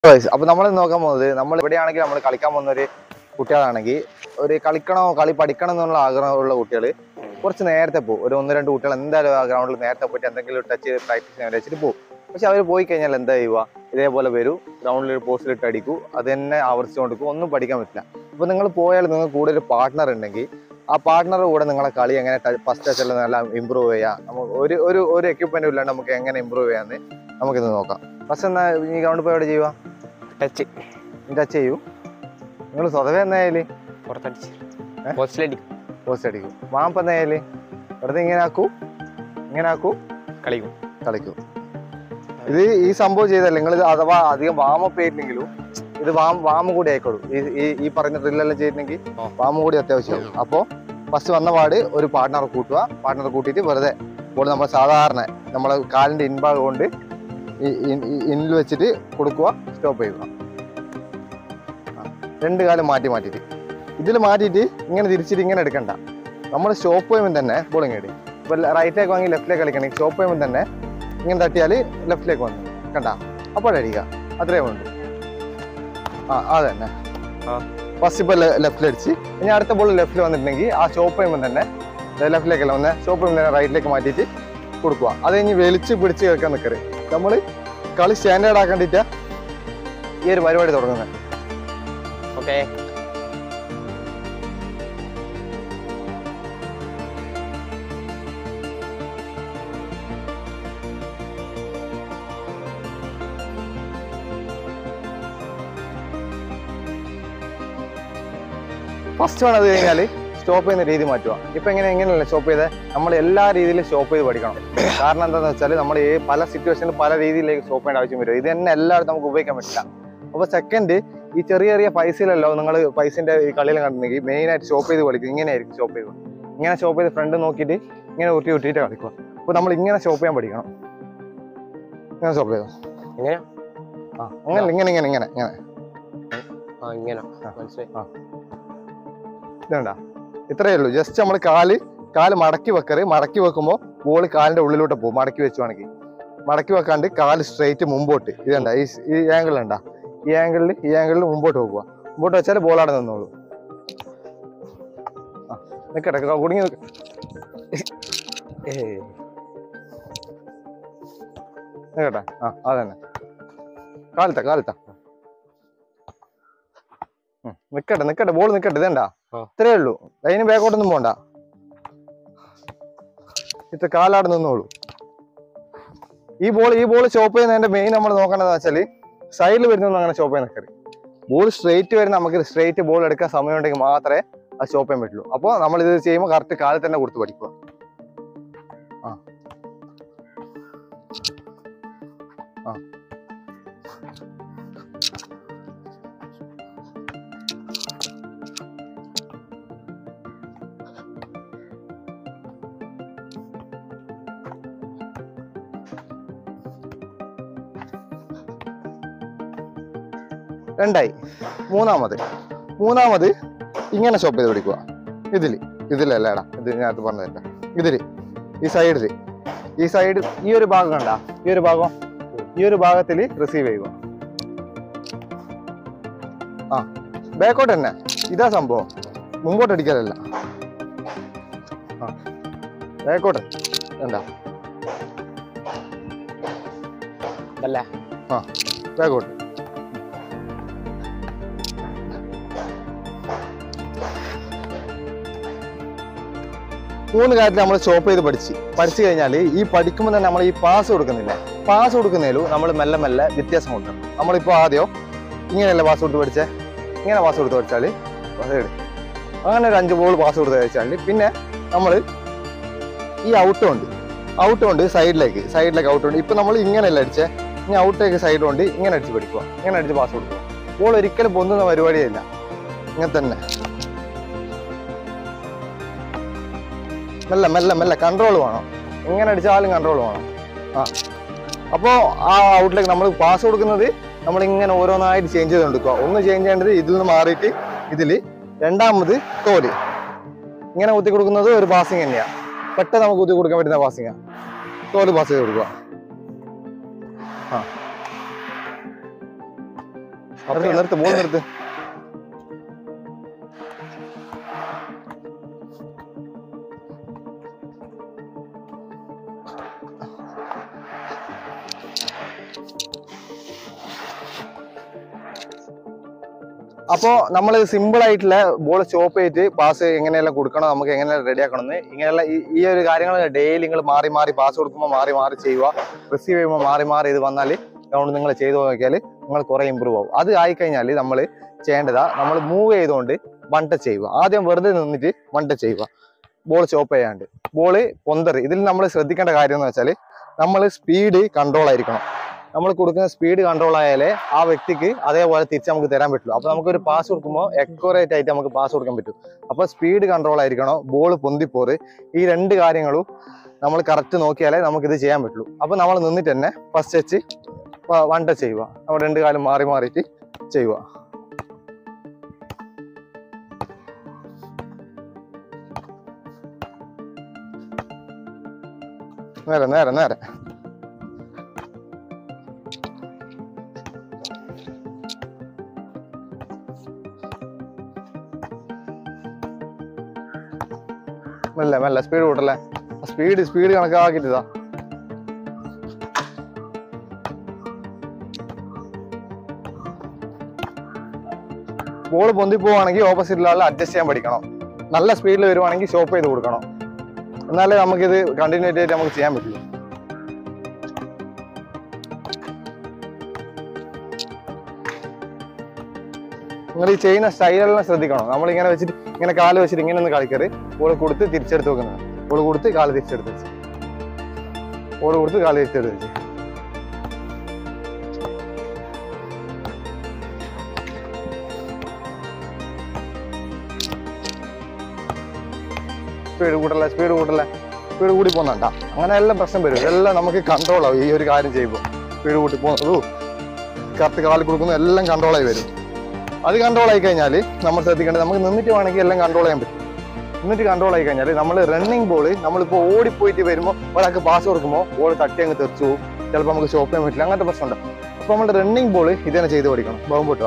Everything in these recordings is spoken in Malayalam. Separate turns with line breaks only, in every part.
Guys, അപ്പൊ നമ്മൾ നോക്കാൻ പോകുന്നത് നമ്മൾ ഇവിടെയാണെങ്കിൽ നമ്മൾ കളിക്കാൻ പോകുന്ന ഒരു കുട്ടികളാണെങ്കിൽ ഒരു കളിക്കണോ കളി പഠിക്കണം എന്നുള്ള ആഗ്രഹമുള്ള കുട്ടികൾ കുറച്ച് നേരത്തെ പോകും ഒരു ഒന്ന് രണ്ട് കുട്ടികൾ എന്തായാലും ആ ഗ്രൗണ്ടിൽ നേരത്തെ പോയിട്ട് എന്തെങ്കിലും ടച്ച് പ്രാക്ടീസ് ചെയ്യാൻ വെച്ചിട്ട് പോകും പക്ഷെ അവർ പോയി കഴിഞ്ഞാൽ എന്താ ചെയ്യുക ഇതേപോലെ വരും ഗ്രൗണ്ടിൽ ഒരു പോസ്റ്റിലിട്ട് അടിക്കൂ അത് തന്നെ ആവർത്തിച്ചു കൊടുക്കും ഒന്നും പഠിക്കാൻ പറ്റില്ല അപ്പൊ നിങ്ങൾ പോയാൽ നിങ്ങൾ കൂടെ ഒരു പാർട്ട്ണർ ഉണ്ടെങ്കിൽ ആ പാർട്ട്ണറുടെ കൂടെ നിങ്ങളെ കളി എങ്ങനെ ഫസ്റ്റ് ടച്ചിൽ നല്ല ഇമ്പ്രൂവ് ചെയ്യാം നമുക്ക് ഒരു ഒരു ഒരു എക്യുപ്മെന്റ് ഇല്ലാണ്ട് നമുക്ക് എങ്ങനെ ഇമ്പ്രൂവ് ചെയ്യാമെന്ന് നമുക്കിത് നോക്കാം ഫസ്റ്റ് എന്നാ ഈ ഗ്രൗണ്ടിൽ പോയി എവിടെ ചെയ്യുക
ടച്ച്
ടച്ച് ചെയ്യൂ നിങ്ങൾ സ്വതവേ എന്നായാല്
പുറത്തടിച്ച്
ഏ?
പോസ്റ്റിലടിക്കും
പോസ്റ്റ് അടിക്കും വാമ്പ എന്നായാല് വെറുതെ ഇങ്ങനെ ആക്കൂ ഇങ്ങനെ ആക്കൂ
കളിക്കും
കളിക്കൂ ഇത് ഈ സംഭവം ചെയ്തല്ല നിങ്ങൾ ഇത് അഥവാ അധികം വാമപ്പ് ചെയ്തില്ലെങ്കിലും ഇത് വാം വാമ കൂടി ആയിക്കോളൂ ഈ ഈ- ഈ പറഞ്ഞ ഡ്രില്ലെല്ലാം ചെയ്തിട്ടുണ്ടെങ്കിൽ
ആ.
വാമ കൂടി അത്യാവശ്യമാവും അപ്പോൾ ഫസ്റ്റ് വന്ന പാട് ഒരു പാർട്ട്ണർ കൂട്ടുക പാർട്ട്ണർ കൂട്ടിയിട്ട് വെറുതെ ബോൾ നമ്മൾ സാധാരണ നമ്മളെ കാലിന്റെ ഇൻഭാഗം കൊണ്ട് ഈ ഇന്നിൽ വെച്ചിട്ട് കൊടുക്കുക സ്റ്റോപ്പ് ചെയ്യുക ആ. രണ്ട് കാലം മാറ്റി മാറ്റിയിട്ട് ഇതിൽ മാറ്റിയിട്ട് ഇങ്ങനെ തിരിച്ചിട്ട് ഇങ്ങനെ എടുക്കണ്ട നമ്മൾ സ്റ്റോപ്പ് ചെയ്യുമ്പോൾ തന്നെ ബോളിങ് ഇടും ഇപ്പൊ റൈറ്റിലേക്ക് വാങ്ങി ലെഫ്റ്റിലേക്ക് കളിക്കണമെങ്കിൽ സ്റ്റോപ്പ് ചെയ്യുമ്പോൾ തന്നെ ഇങ്ങനെ തട്ടിയാൽ ലെഫ്റ്റിലേക്ക് വന്നു കണ്ട അപ്പോഴടിക്കുക അത്രേ വേണ്ടു ആ അത് തന്നെ
ആ.
ഫസ്റ്റ് ഇപ്പോൾ ലെഫ്റ്റിൽ അടിച്ച് ഇനി അടുത്ത ബോൾ ലെഫ്റ്റിൽ വന്നിട്ടുണ്ടെങ്കിൽ ആ സ്റ്റോപ്പ് ചെയ്യുമ്പോൾ തന്നെ ലെഫ്റ്റിലേക്കല്ല വന്ന് സ്റ്റോപ്പ് ചെയ്യുമ്പോൾ തന്നെ റൈറ്റിലേക്ക് മാറ്റിയിട്ട് കൊടുക്കുക അത് കഴിഞ്ഞ് വലിച്ച് പിടിച്ച് കേൾക്കാൻ നിൽക്കരുത് നമ്മൾ കളി സ്റ്റാൻഡേർഡ് ആക്കണ്ടിട്ട് ഈ ഒരു പരിപാടി തുടങ്ങുന്നത്
ഓക്കെ
ഫസ്റ്റ് വേണം അത് കഴിഞ്ഞാൽ സ്റ്റോപ്പ് ചെയ്യുന്ന രീതി മാറ്റുക ഇപ്പൊ എങ്ങനെ എങ്ങനെയല്ല സ്റ്റോപ്പ് ചെയ്ത് നമ്മൾ എല്ലാ രീതിയിലും സ്റ്റോപ്പ് ചെയ്ത് പഠിക്കണം കാരണം എന്താണെന്ന് വെച്ചാൽ നമ്മൾ ഈ പല സിറ്റുവേഷനിൽ പല രീതിയിലേക്ക് സ്റ്റോപ്പ് ചെയ്യേണ്ട ആവശ്യം വരും ഇത് തന്നെ എല്ലായിടത്തും നമുക്ക് ഉപയോഗിക്കാൻ പറ്റില്ല അപ്പൊ സെക്കൻഡ് ഈ ചെറിയ ചെറിയ പൈസയിലല്ലോ നിങ്ങൾ പൈസന്റെ ഈ കളിയിൽ കണ്ടിട്ടുണ്ടെങ്കിൽ മെയിൻ ആയിട്ട് സ്റ്റോപ്പ് ചെയ്ത് കളിക്കും ഇങ്ങനെയായിരിക്കും സ്റ്റോപ്പ് ചെയ്ത് ഇങ്ങനെ സ്റ്റോപ്പ് ചെയ്ത് ഫ്രണ്ട് നോക്കിയിട്ട് ഇങ്ങനെ ഉരുട്ടി ഉരുട്ടിയിട്ട് കളിക്കുക അപ്പൊ നമ്മൾ ഇങ്ങനെ സ്റ്റോപ്പ് ചെയ്യാൻ പഠിക്കണം ഇങ്ങനെ സ്റ്റോപ്പ് ചെയ്തു
എങ്ങനെയാ
ആ അങ്ങനെ ഇങ്ങനെ ഇങ്ങനെ ഇങ്ങനെ ഇങ്ങനെ
ആ ഇങ്ങനെ
ആ.
മനസ്സിലായി
ഇതുണ്ട ഇത്രയേ ഉള്ളൂ ജസ്റ്റ് നമ്മൾ കാല് കാല് മടക്കി വെക്കറ് മടക്കി വെക്കുമ്പോൾ ബോൾ കാലിന്റെ ഉള്ളിലോട്ട് പോകും മടക്കി വെച്ചുവാണെങ്കിൽ മടക്കി വെക്കാണ്ട് കാല് സ്ട്രെയിറ്റ് മുമ്പോട്ട് ഇതണ്ട ഈ ഈ ആംഗിൾ ഉണ്ടാ ഈ ആംഗിളിൽ ഈ ആംഗിളിൽ മുമ്പോട്ട് പോകുക മുമ്പോട്ട് വെച്ചാൽ ബോൾ അവിടെ നിന്നോളൂ ആ നിക്കട്ടെ ക- കുടുങ്ങി നിക്ക്. ഏയ്. നിക്കട്ടെ ആ അതന്നെ കാലത്ത കാലത്ത ഉം, നിക്കട്ടെ നിക്കട്ടെ ബോൾ നിക്കട്ടെ ഇതണ്ടാ
ആ.
ഇത്രേ ഉള്ളൂ അതിന് ബാക്കോട്ടൊന്നും പോണ്ട ഇത്ര കാലാട് നിന്നോളൂ ഈ ബോൾ ഈ ബോൾ സ്റ്റോപ്പ് ചെയ്യുന്നതിന്റെ മെയിൻ നമ്മൾ നോക്കേണ്ടതെന്ന് വെച്ചാല് സൈഡിൽ വരുന്നൊന്നും അങ്ങനെ സ്റ്റോപ്പ് ചെയ്യാൻ നിൽക്കരുത് ബോൾ സ്ട്രെയിറ്റ് വരുന്ന നമുക്ക് സ്ട്രെയിറ്റ് ബോൾ എടുക്കാൻ സമയം ഉണ്ടെങ്കിൽ മാത്രമേ അത് സ്റ്റോപ്പ് ചെയ്യാൻ പറ്റുള്ളൂ അപ്പോൾ നമ്മൾ ഇത് ചെയ്യുമ്പോൾ കറക്റ്റ് കാലിൽ തന്നെ കൊടുത്ത് പഠിക്കുക ആ ആ രണ്ടായി മൂന്നാമത് മൂന്നാമത് ഇങ്ങനെ സ്റ്റോപ്പ് ചെയ്ത് പിടിക്കുക ഇതില് ഇതിലല്ലേടാ ഇത് ഞാനത് പറഞ്ഞതല്ല ഇതില് ഈ സൈഡില് ഈ സൈഡ് ഈ ഒരു ഭാഗം കണ്ട ഈ ഒരു ഭാഗം ഈ ഒരു ഭാഗത്തിൽ റിസീവ് ചെയ്യുക ആ ബാക്കോട്ട് തന്നെ ഇതാ സംഭവം മുമ്പോട്ട് അടിക്കലല്ല ആ ബാക്കോട്ട് കണ്ട
അല്ലേ
ബാക്കോട്ട് മൂന്ന് കാര്യത്തിൽ നമ്മൾ സ്റ്റോപ്പ് ചെയ്ത് പഠിച്ച് പഠിച്ചു കഴിഞ്ഞാൽ ഈ പഠിക്കുമ്പോൾ തന്നെ നമ്മൾ ഈ പാസ് കൊടുക്കുന്നില്ല പാസ് കൊടുക്കുന്നതിലും നമ്മൾ മെല്ലെ മെല്ലെ വ്യത്യാസം കൊടുക്കണം നമ്മളിപ്പോൾ ആദ്യം ഇങ്ങനെയല്ല പാസ് കൊടുത്ത് പഠിച്ചേ ഇങ്ങനെ പാസ് കൊടുത്ത് പഠിച്ചാൽ അങ്ങനെ ഒരു അഞ്ച് ബോൾ പാസ് കൊടുത്ത് കഴിച്ചാൽ പിന്നെ നമ്മൾ ഈ ഔട്ട് ഉണ്ട് ഔട്ട് ഉണ്ട് സൈഡിലേക്ക് സൈഡിലേക്ക് ഔട്ട് ഉണ്ട് ഇപ്പൊ നമ്മൾ ഇങ്ങനെയല്ല അടിച്ചേ ഇനി ഔട്ടേക്ക് സൈഡ് കൊണ്ട് ഇങ്ങനെ അടിച്ച് പഠിക്കുക ഇങ്ങനെ അടിച്ച് പാസ് കൊടുക്കുക ബോൾ ഒരിക്കലും പൊന്തുന്ന പരിപാടിയില്ല ഇങ്ങനെ തന്നെ മെല്ലെ മെല്ലെ മെല്ലെ കൺട്രോൾ വേണം എങ്ങനെ അടിച്ചാലും കൺട്രോൾ വേണം ആ അപ്പോൾ ആ ഔട്ടിലേക്ക് നമ്മൾ പാസ് കൊടുക്കുന്നത് നമ്മൾ ഇങ്ങനെ ഓരോന്നായിട്ട് ചേഞ്ച് ചെയ്ത് കൊടുക്കുക ഒന്ന് ചേഞ്ച് ചെയ്യേണ്ടത് ഇതിൽ നിന്ന് മാറിയിട്ട് ഇതിൽ രണ്ടാമത് തോല് ഇങ്ങനെ കുത്തി കൊടുക്കുന്നത് ഒരു പാസിങ് തന്നെയാണ് പെട്ടെന്ന് നമുക്ക് കുത്തി കൊടുക്കാൻ പറ്റുന്ന പാസിങ്ങാണ് തോല് പാസ് ചെയ്ത് കൊടുക്കുക ആ നിർത്ത് നിർത്ത് ബോൾ നിർത്ത് അപ്പോൾ നമ്മൾ സിമ്പിൾ ആയിട്ടുള്ള ബോൾ സ്റ്റോപ്പ് ചെയ്തിട്ട് പാസ് എങ്ങനെയെല്ലാം കൊടുക്കണം നമുക്ക് എങ്ങനെയെല്ലാം റെഡി ആക്കണം എന്ന് ഇങ്ങനെയുള്ള ഈ- ഈ ഒരു കാര്യങ്ങൾ ഡെയിലി നിങ്ങൾ മാറി മാറി പാസ് കൊടുക്കുമ്പോൾ മാറി മാറി ചെയ്യുക റിസീവ് ചെയ്യുമ്പോൾ മാറി മാറി ഇത് വന്നാൽ അതുകൊണ്ട് നിങ്ങൾ ചെയ്തു നോക്കിയാൽ നിങ്ങൾ കുറെ ഇമ്പ്രൂവ് ആവും അത് ആയിക്കഴിഞ്ഞാൽ നമ്മൾ ചെയ്യേണ്ടതാ നമ്മൾ മൂവ് ചെയ്തുകൊണ്ട് വൺ ടച്ച് ചെയ്യുക ആദ്യം വെറുതെ നിന്നിട്ട് വൺ ടച്ച് ചെയ്യുക ബോൾ സ്റ്റോപ്പ് ചെയ്യാണ്ട് ബോള് പൊന്തറ് ഇതിൽ നമ്മൾ ശ്രദ്ധിക്കേണ്ട കാര്യം എന്ന് വെച്ചാൽ നമ്മൾ സ്പീഡ് കൺട്രോൾ ആയിരിക്കണം നമ്മൾ കൊടുക്കുന്ന സ്പീഡ് കൺട്രോൾ ആയാലേ ആ വ്യക്തിക്ക് അതേപോലെ തിരിച്ച് നമുക്ക് തരാൻ പറ്റുള്ളൂ അപ്പൊ നമുക്കൊരു പാസ് കൊടുക്കുമ്പോൾ എക്യുറേറ്റ് ആയിട്ട് നമുക്ക് പാസ് കൊടുക്കാൻ പറ്റും അപ്പൊ സ്പീഡ് കൺട്രോൾ ആയിരിക്കണം ബോൾ പൊന്തിപ്പോറ് ഈ രണ്ട് കാര്യങ്ങളും നമ്മൾ കറക്റ്റ് നോക്കിയാലേ നമുക്ക് ഇത് ചെയ്യാൻ പറ്റുള്ളൂ അപ്പൊ നമ്മൾ നിന്നിട്ട് തന്നെ ഫസ്റ്റ് ടച്ച് വൺ ടച്ച് ചെയ്യുക നമ്മൾ രണ്ട് കാലം മാറി മാറിയിട്ട് ചെയ്യുക നേരെ നേരെ നേരെ മെല്ലെ മെല്ലെ സ്പീഡ് കൂട്ടല്ലേ സ്പീഡ് സ്പീഡ് കണക്കാക്കിട്ടാ ബോൾ പൊന്തി പോവുകയാണെങ്കിൽ ഓപ്പോസിറ്റിലുള്ള ആൾ അഡ്ജസ്റ്റ് ചെയ്യാൻ പഠിക്കണം നല്ല സ്പീഡിൽ വരുവാണെങ്കിൽ സ്റ്റോപ്പ് ചെയ്ത് കൊടുക്കണം എന്നാലേ നമുക്കിത് കണ്ടിന്യൂറ്റി ആയിട്ട് നമുക്ക് ചെയ്യാൻ പറ്റുള്ളൂ നിങ്ങൾ ഈ ചെയ്യുന്ന സ്റ്റൈലെല്ലാം ശ്രദ്ധിക്കണം നമ്മൾ ഇങ്ങനെ വെച്ചിട്ട് ഇങ്ങനെ കാല് വെച്ചിട്ട് ഇങ്ങനെ ഒന്ന് കളിക്കരുത് ബോൾ കൊടുത്ത് തിരിച്ചെടുത്ത് വെക്കുന്നത് ബോൾ കൊടുത്ത് കാല് തിരിച്ചെടുത്ത് വെച്ച് ബോൾ കൊടുത്ത് കാല് തിരിച്ചെടുത്ത് വെച്ച് സ്പീഡ് കൂട്ടല്ലേ സ്പീഡ് കൂട്ടല്ലേ സ്പീഡ് കൂടി പോകുന്നുണ്ടാ അങ്ങനെ എല്ലാം പ്രശ്നം വരും ഇതെല്ലാം നമുക്ക് കൺട്രോൾ ആവും ഈ ഒരു കാര്യം ചെയ്യുമ്പോൾ സ്പീഡ് കൂട്ടി പോകുന്നതു കറക്റ്റ് കാല് കൊടുക്കുന്നു എല്ലാം control ആയി വരും അത് കൺട്രോൾ ആയി കഴിഞ്ഞാൽ നമ്മൾ ശ്രദ്ധിക്കേണ്ടത് നമുക്ക് നിന്നിട്ട് വേണമെങ്കിൽ എല്ലാം കൺട്രോൾ ചെയ്യാൻ പറ്റും നിന്നിട്ട് കൺട്രോൾ ആയി കഴിഞ്ഞാൽ നമ്മൾ റണ്ണിങ് ബോൾ നമ്മളിപ്പോൾ ഓടിപ്പോയിട്ട് വരുമ്പോൾ ഒരാൾക്ക് പാസ് കൊടുക്കുമ്പോൾ ബോൾ തട്ടി അങ്ങ് തെറിച്ചു പോകും ചിലപ്പോൾ നമുക്ക് സ്റ്റോപ്പ് ചെയ്യാൻ പറ്റില്ല അങ്ങനത്തെ പ്രശ്നമുണ്ട് അപ്പോൾ നമ്മൾ റണ്ണിങ് ബോൾ ഇതന്നെ ചെയ്ത് പഠിക്കണം ബഹുമ്പോട്ടുക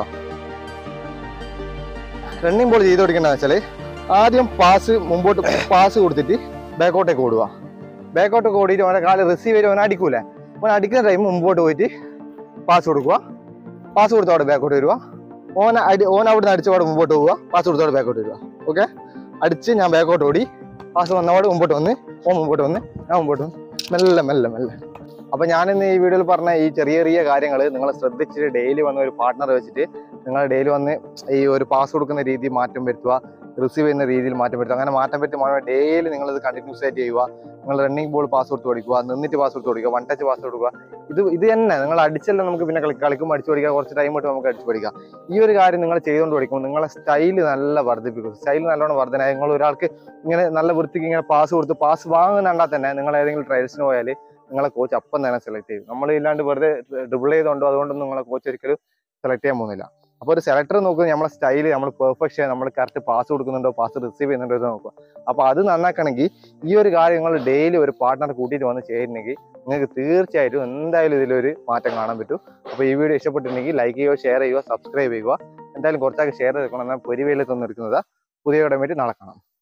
റണ്ണിങ് ബോൾ ചെയ്ത് പഠിക്കേണ്ടത് വെച്ചാൽ ആദ്യം പാസ് മുമ്പോട്ട് പാസ് കൊടുത്തിട്ട് ബാക്കോട്ടേക്ക് ഓടുക ബാക്കോട്ടേക്ക് ഓടിയിട്ട് അവനെ കാല് റിസീവ് ചെയ്ത് അവനെ അടിക്കൂലേ അവൻ അടിക്കുന്ന ടൈം മുമ്പോട്ട് പോയിട്ട് പാസ് കൊടുക്കുക പാസ് കൊടുത്തോടെ ബാക്കോട്ട് വരിക ഓൻ അടി ഓൻ അവിടുന്ന് അടിച്ചോടെ മുമ്പോട്ട് പോവുക പാസ് കൊടുത്തോടെ ബാക്കോട്ട് വരിക ഓക്കെ അടിച്ച് ഞാൻ ബാക്കോട്ട് ഓടി പാസ് വന്നവിടെ മുമ്പോട്ട് വന്ന് ഓൻ മുമ്പോട്ട് വന്ന് ഞാൻ മുമ്പോട്ട് വന്ന് മെല്ലെ മെല്ലെ മെല്ലെ അപ്പൊ ഞാനിന്ന് ഈ വീഡിയോയിൽ പറഞ്ഞ ഈ ചെറിയ ചെറിയ കാര്യങ്ങൾ നിങ്ങൾ ശ്രദ്ധിച്ചിട്ട് ഡെയിലി വന്ന ഒരു പാർട്ട്ണർ വെച്ചിട്ട് നിങ്ങൾ ഡെയിലി വന്ന് ഈ ഒരു പാസ് കൊടുക്കുന്ന രീതി മാറ്റം വരുത്തുക റിസീവ് ചെയ്യുന്ന രീതിയിൽ മാറ്റം വരുത്തുക അങ്ങനെ മാറ്റം പറ്റി ഡെയിലി നിങ്ങൾ ഇത് കണ്ടിന്യൂസ് ആയിട്ട് ചെയ്യുക നിങ്ങൾ റണ്ണിങ് ബോൾ പാസ് കൊടുത്ത് കൊടുക്കുക നിന്നിട്ട് പാസ് കൊടുത്ത് കൊടുക്കുക വൺ ടച്ച് പാസ് കൊടുക്കുക ഇത് ഇത് തന്നെ നിങ്ങൾ അടിച്ചെല്ലാം നമുക്ക് പിന്നെ കളി കളിക്കുമ്പോൾ അടിച്ചു പഠിക്കുക കുറച്ച് ടൈം ഇട്ട് നമുക്ക് അടിച്ചു പഠിക്കാം ഈ ഒരു കാര്യം നിങ്ങൾ ചെയ്തുകൊണ്ട് പഠിക്കുമ്പോൾ നിങ്ങളെ സ്റ്റൈൽ നല്ല വർദ്ധിപ്പിക്കും സ്റ്റൈൽ നല്ലോണം വർധന നിങ്ങൾ ഒരാൾക്ക് ഇങ്ങനെ നല്ല വൃത്തിക്ക് ഇങ്ങനെ പാസ് കൊടുത്ത് പാസ് വാങ്ങുന്നുണ്ടാൽ തന്നെ നിങ്ങൾ ഏതെങ്കിലും ട്രയൽസിന് പോയാൽ നിങ്ങളെ കോച്ച് അപ്പം തന്നെ സെലക്ട് ചെയ്യും നമ്മൾ ഇല്ലാണ്ട് വെറുതെ ഡ്രിബിൾ ചെയ്തുകൊണ്ടോ അതുകൊണ്ടൊന്നും നിങ്ങളെ കോച്ച് ഒരിക്കലും സെലക്ട് ചെയ്യാൻ പോകുന്നില്ല അപ്പോൾ ഒരു സെലക്ടർ നോക്കുന്നത് നമ്മളെ സ്റ്റൈൽ നമ്മൾ പെർഫെക്ഷൻ നമ്മൾ കറക്റ്റ് പാസ് കൊടുക്കുന്നുണ്ടോ പാസ് റിസീവ് ചെയ്യുന്നുണ്ടോ എന്ന് നോക്കുക അപ്പോൾ അത് നന്നാക്കണമെങ്കിൽ ഈ ഒരു കാര്യം നിങ്ങൾ ഡെയിലി ഒരു പാർട്ട്ണർ കൂട്ടിയിട്ട് വന്ന് ചെയ്യുന്നെങ്കിൽ നിങ്ങൾക്ക് തീർച്ചയായിട്ടും എന്തായാലും ഇതിലൊരു മാറ്റം കാണാൻ പറ്റും അപ്പോൾ ഈ വീഡിയോ ഇഷ്ടപ്പെട്ടിട്ടുണ്ടെങ്കിൽ ലൈക്ക് ചെയ്യുക ഷെയർ ചെയ്യുക സബ്സ്ക്രൈബ് ചെയ്യുക എന്തായാലും കുറച്ചൊക്കെ ഷെയർ ചെയ്തേക്കണം എന്നാൽ പൊരിവയിലെത്തൊന്നും എടുക്കുന്നത് പുതിയ ഇടം വേണ്ടി നാളെ കാണാം